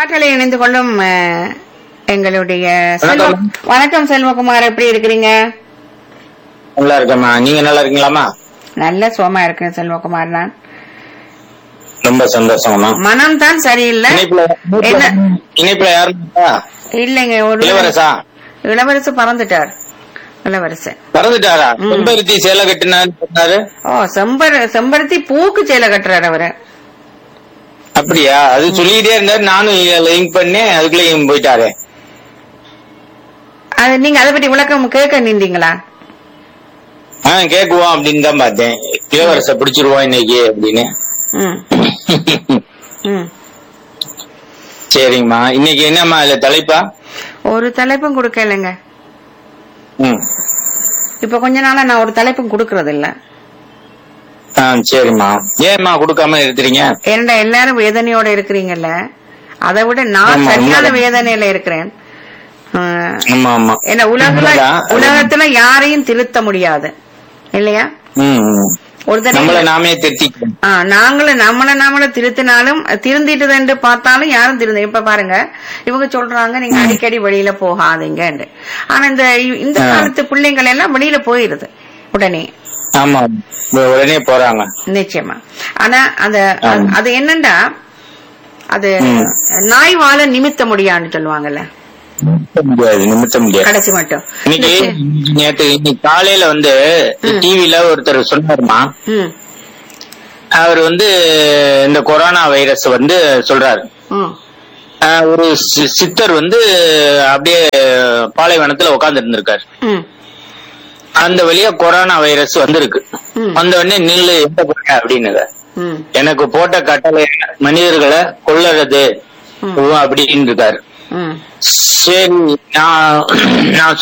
காற்றலை இணைந்து கொள்ளும் அஹ், எங்களுடைய செல்வ வணக்கம். வணக்கம் செல்வகுமார் எப்படி இருக்கிறீங்க நல்லா இருக்கேம்மா நீங்க நல்லா இருக்கீங்களாம்மா நல்ல சுகமா இருக்கேன் செல்வகுமார் நான் ரொம்ப சந்தோஷம்மா மனம் தான் சரியில்லை இணைப்புல என்ன இணைப்புல யாரும் இருக்கா? இல்லைங்க ஒரு இளவரசா இளவரசு பறந்துட்டார் இளவரசன் பறந்துட்டாரா ம். செம்பருத்தி சேலை கட்டினான்னு சொன்னாரு ஓ செம்பர செம்பருத்தி பூக்கு சேலை கட்டுறாரு அவரு அப்படியா அது சொல்லிட்டே இருந்தாரு நானும் லிங்க் பண்ணேன் அதுக்குள்ளேயும் போயிட்டாரு அது நீங்க அதை பத்தி விளக்கம் கேட்க நின்றீங்களா ஆ கேக்குவோம் அப்படின்னு தான் பார்த்தேன் இளவரச பிடிச்சிருவோம் இன்னைக்கு அப்படின்னு ம் ம் சரிங்கம்மா இன்னைக்கு என்னம்மா இதுல தலைப்பா ஒரு தலைப்பும் கொடுக்கலைங்க ம் இப்ப கொஞ்ச நாளா நான் ஒரு தலைப்பும் கொடுக்கறது இல்ல ஆ சரிம்மா ஏம்மா கொடுக்காம இருக்கிறீங்க ஏன்டா எல்லாரும் வேதனையோட இருக்கிறீங்கல்ல அதை விட நான் ஆமா, சரியான உண்மைதான். வேதனையில இருக்கிறேன் ஆஹ், ஆமா ஆமா என்ன உலகத்துல உண்மைதான். உலகத்துல யாரையும் திருத்த முடியாது இல்லையா ம் ம். ஒரு நம்மள தடவை நாமே திருத்திக்கணும் ஆ, நாங்களும் நம்மள நாமள திருத்தினாலும் திருந்திட்டு பார்த்தாலும் யாரும் திருந்த இப்ப பாருங்க இவங்க சொல்றாங்க நீங்க அடிக்கடி வெளியில போகாதீங்கன்னு ஆனா இந்த இந்த ஆ. காலத்து பிள்ளைங்கள் எல்லாம் வெளியில போயிருது உடனே ஆமா உடனே போறாங்க நிச்சயமா ஆனா அந்த ஆமா. அது என்னண்டா அது ம். நாய் வாழ நிமித்த முடியான்னு சொல்லுவாங்கல்ல நிமித்த முடியாது நிமித்த முடியாது கடைசி மட்டும் இன்னைக்கு நேத்து இன்னைக்கு காலையில வந்து ம். டிவில ஒருத்தர் சொன்னாருமா ம், அவர் வந்து இந்த கொரோனா வைரஸ் வந்து சொல்றாரு ம், ஆஹ் ஒரு சி- சித்தர் வந்து அப்படியே பாலைவனத்துல உட்கார்ந்து இருந்திருக்காரு ம், அந்த வழியா கொரோனா வைரஸ் வந்திருக்கு ம். வந்த உடனே நில்லு எங்க போற அப்படின்னு ம், எனக்கு போட்ட கட்டளை மனிதர்களை கொல்லறது ம். அப்படின்னு இருக்காரு ம், சரி நான் நான்